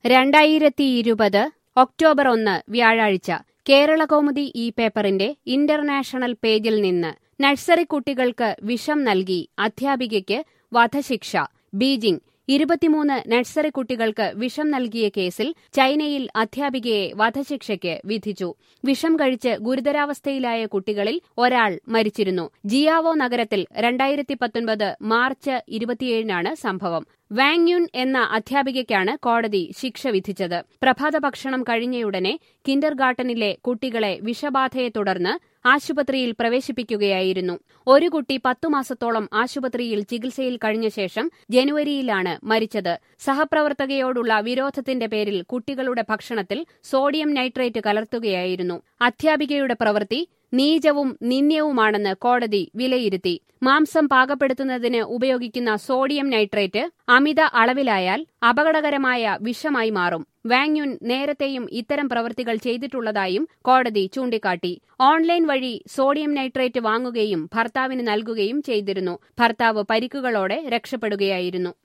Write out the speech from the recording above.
രണ്ടായിരത്തി ഇരുപത് ഒക്ടോബർ ഒന്ന് വ്യാഴാഴ്ച കേരളകൗമുദി ഈ പേപ്പറിന്റെ ഇന്റർനാഷണൽ പേജിൽ നിന്ന് നഴ്സറി കുട്ടികൾക്ക് വിഷം നൽകി അധ്യാപികയ്ക്ക് വധശിക്ഷ ബീജിംഗ് ഇരുപത്തിമൂന്ന് നഴ്സറി കുട്ടികൾക്ക് വിഷം നൽകിയ കേസിൽ ചൈനയിൽ അധ്യാപികയെ വധശിക്ഷയ്ക്ക് വിധിച്ചു വിഷം കഴിച്ച് ഗുരുതരാവസ്ഥയിലായ കുട്ടികളിൽ ഒരാൾ മരിച്ചിരുന്നു ജിയാവോ നഗരത്തിൽ രണ്ടായിരത്തി പത്തൊൻപത് മാർച്ച് ഇരുപത്തിയേഴിനാണ് സംഭവം വാങ്യുൻ എന്ന അധ്യാപികയ്ക്കാണ് കോടതി ശിക്ഷ വിധിച്ചത് പ്രഭാത ഭക്ഷണം കഴിഞ്ഞയുടനെ കിൻഡർ ഗാർട്ടനിലെ കുട്ടികളെ വിഷബാധയെ തുടർന്ന് ആശുപത്രിയിൽ പ്രവേശിപ്പിക്കുകയായിരുന്നു ഒരു കുട്ടി പത്തു മാസത്തോളം ആശുപത്രിയിൽ ചികിത്സയിൽ കഴിഞ്ഞ ശേഷം ജനുവരിയിലാണ് മരിച്ചത് സഹപ്രവർത്തകയോടുള്ള വിരോധത്തിന്റെ പേരിൽ കുട്ടികളുടെ ഭക്ഷണത്തിൽ സോഡിയം നൈട്രേറ്റ് കലർത്തുകയായിരുന്നു അധ്യാപികയുടെ പ്രവൃത്തി നീചവും നിന്ദ്യവുമാണെന്ന് കോടതി വിലയിരുത്തി മാംസം പാകപ്പെടുത്തുന്നതിന് ഉപയോഗിക്കുന്ന സോഡിയം നൈട്രേറ്റ് അമിത അളവിലായാൽ അപകടകരമായ വിഷമായി മാറും വാങ്യുൻ നേരത്തെയും ഇത്തരം പ്രവൃത്തികൾ ചെയ്തിട്ടുള്ളതായും കോടതി ചൂണ്ടിക്കാട്ടി ഓൺലൈൻ വഴി സോഡിയം നൈട്രേറ്റ് വാങ്ങുകയും ഭർത്താവിന് നൽകുകയും ചെയ്തിരുന്നു ഭർത്താവ് പരിക്കുകളോടെ രക്ഷപ്പെടുകയായിരുന്നു